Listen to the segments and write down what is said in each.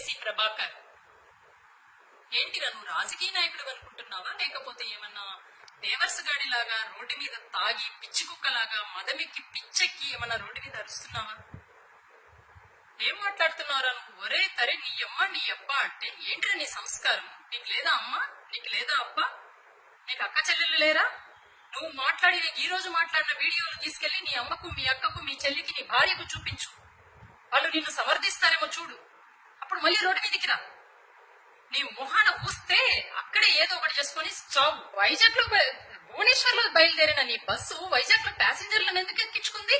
జేసీ ప్రభాకర్ ఏంటిరా నువ్వు రాజకీయ నాయకుడు అనుకుంటున్నావా లేకపోతే ఏమన్నా దేవర్స్ గాడిలాగా రోడ్డు మీద తాగి పిచ్చి కుక్కలాగా మదమెక్కి పిచ్చెక్కి ఏమన్నా రోడ్డు మీద అరుస్తున్నావా ఏం మాట్లాడుతున్నారా నువ్వు ఒరే తరే నీ అమ్మ నీ అబ్బ అంటే ఏంటిరా నీ సంస్కారం నీకు లేదా అమ్మ నీకు లేదా అబ్బ నీకు అక్క చెల్లెలు లేరా నువ్వు మాట్లాడిన ఈ రోజు మాట్లాడిన వీడియోలు తీసుకెళ్లి నీ అమ్మకు మీ అక్కకు మీ చెల్లికి నీ భార్యకు చూపించు వాళ్ళు నిన్ను సమర్థిస్తారేమో చూడు అప్పుడు మళ్ళీ రోడ్డు మీదకి రా నీ మొహాన ఊస్తే అక్కడే ఏదో ఒకటి చేసుకుని చావు వైజాగ్ లో భువనేశ్వర్ లో బయలుదేరిన నీ బస్సు వైజాగ్ లో ప్యాసింజర్లను ఎందుకు ఎక్కించుకుంది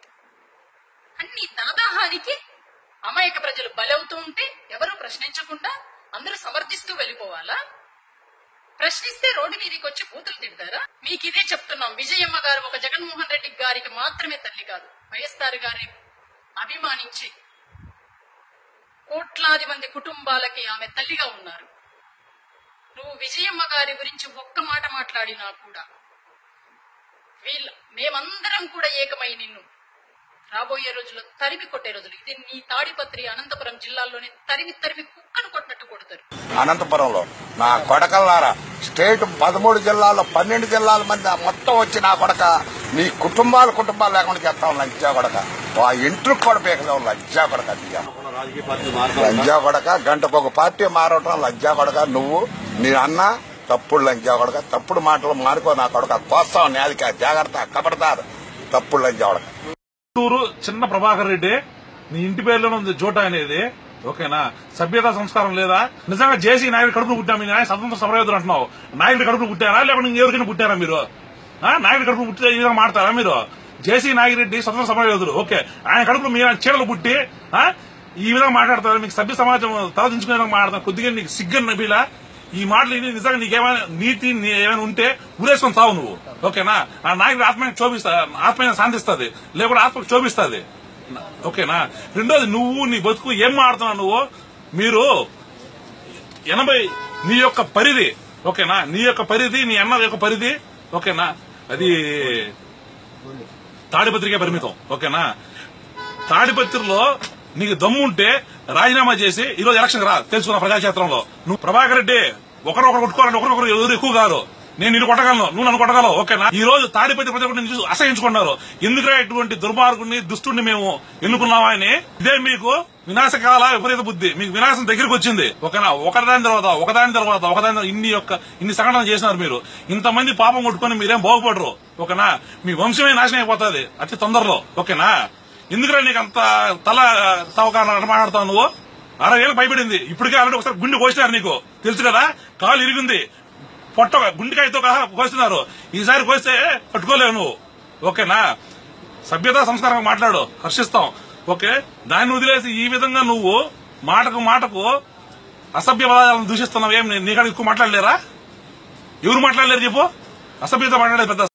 అన్ని దాదాహానికి అమాయక ప్రజలు బలవుతూ ఉంటే ఎవరు ప్రశ్నించకుండా అందరూ సమర్థిస్తూ వెళ్ళిపోవాలా ప్రశ్నిస్తే రోడ్డు మీదకి వచ్చి బూతులు తిడతారా మీకు ఇదే చెప్తున్నాం విజయమ్మ గారు ఒక జగన్మోహన్ రెడ్డి గారికి మాత్రమే తల్లి కాదు వైఎస్ఆర్ గారి అభిమానించి కోట్లాది మంది కుటుంబాలకి ఆమె తల్లిగా ఉన్నారు నువ్వు విజయమ్మ గారి గురించి ఒక్క మాట మాట్లాడినా కూడా వీళ్ళ మేమందరం కూడా ఏకమై నిన్ను రాబోయే రోజుల్లో తరిమి కొట్టే రోజులు ఇది నీ తాడిపత్రి అనంతపురం జిల్లాల్లోనే తరిమి తరిమి కుక్కను కొట్టినట్టు కొడతారు అనంతపురంలో నా కొడకల్లారా స్టేట్ పదమూడు జిల్లాల్లో పన్నెండు జిల్లాల మంది మొత్తం వచ్చి నా కొడక నీ కుటుంబాలు కుటుంబాలు లేకుండా చేస్తాం లంచా కొడక ఆ ఇంట్రుకు కూడా పీకలేవు లంచా కొడక దిగా రాజకీయ పార్టీ మార్పు లంచా కొడక గంటకు ఒక పార్టీ మారటం లంచా కొడక నువ్వు నీ అన్న తప్పుడు లంచా కొడక తప్పుడు మాటలు మానుకో నా కొడక కోస్తాం నేదిక జాగ్రత్త కబడతారు తప్పుడు లంచా కొడక చిత్తూరు చిన్న ప్రభాకర్ రెడ్డి నీ ఇంటి పేరులోనే ఉంది జోట అనేది ఓకేనా సభ్యత సంస్కారం లేదా నిజంగా జేసీ నాయుడు కడుపును పుట్టా మీ నాయన స్వతంత్ర సమరయోధులు అంటున్నావు నాయుడు కడుపును పుట్టారా లేకపోతే ఇంకెవరికైనా పుట్టారా మీరు ఆ? నాయుడు కడుపును పుట్టితే ఈ విధంగా మాడతారా మీరు జేసీ నాగిరెడ్డి స్వతంత్ర సమరయోధులు ఓకే ఆయన కడుపులో మీరు చీరలు పుట్టి ఆ? ఈ విధంగా మాట్లాడతారు మీకు సభ్య సమాజం తలదించుకునే విధంగా మాట్లాడతారు కొద్దిగా నీకు సిగ్గన్ నబీలా ఈ మాటలు విని నిజంగా నీకేమైనా నీతి నీ ఏమైనా ఉంటే ఉరేసుకొని తావు నువ్వు ఓకేనా ఆ నాయకుడు ఆత్మని క్షోభిస్తా ఆత్మైన శాంతిస్తుంది లేకపోతే ఆత్మకు క్షోభిస్తుంది ఓకేనా రెండోది నువ్వు నీ బతుకు ఏం మాడుతున్నావు నువ్వు మీరు ఎనభై నీ యొక్క పరిధి ఓకేనా నీ యొక్క పరిధి నీ అన్న యొక్క పరిధి ఓకేనా అది తాడిపత్రికే పరిమితం ఓకేనా తాడిపత్రిలో నీకు దమ్ముంటే రాజీనామా చేసి ఈ రోజు ఎలక్షన్ రా తెలుసుకున్న ప్రజాక్షేత్రంలో నువ్వు ప్రభాకర్ రెడ్డి ఒకరొకరు కొట్టుకోవాలంటే ఒకరొకరు ఎవరు ఎక్కువ కాదు నేను నిన్ను కొట్టగలను నువ్వు నన్ను కొట్టగలవు ఓకేనా ఈ రోజు తాడిపత్రి ప్రజలు నిన్ను చూసి అసహించుకున్నారు ఎందుకంటే ఇటువంటి దుర్మార్గుని దుష్టుని మేము ఎన్నుకున్నామా అని ఇదే మీకు వినాశకాల విపరీత బుద్ధి మీకు వినాశం దగ్గరికి వచ్చింది ఓకేనా ఒకదాని తర్వాత ఒకదాని తర్వాత ఒకదాని తర్వాత ఇన్ని యొక్క ఇన్ని సంఘటనలు చేసినారు మీరు ఇంతమంది పాపం కొట్టుకొని మీరేం బాగుపడరు ఓకేనా మీ వంశమే నాశనం అయిపోతుంది అతి తొందరలో ఓకేనా ఎందుకురా నీకు అంత తల తవకాన మాట్లాడతావు నువ్వు అరవై ఏళ్ళు భయపడింది ఇప్పటికే ఆల్రెడీ ఒకసారి గుండె కోసినారు నీకు తెలుసు కదా కాలు ఇరిగింది పొట్ట గుండెకాయతో సహా కోస్తున్నారు ఈసారి కోస్తే పట్టుకోలేవు నువ్వు ఓకేనా సభ్యతా సంస్కారంగా మాట్లాడు హర్షిస్తాం ఓకే దాన్ని వదిలేసి ఈ విధంగా నువ్వు మాటకు మాటకు అసభ్య పదాలను దూషిస్తున్నావు ఏం నీకాడ ఎక్కువ మాట్లాడలేరా ఎవరు మాట్లాడలేరు చెప్పు అసభ్యత మాట్లాడేది పెద్ద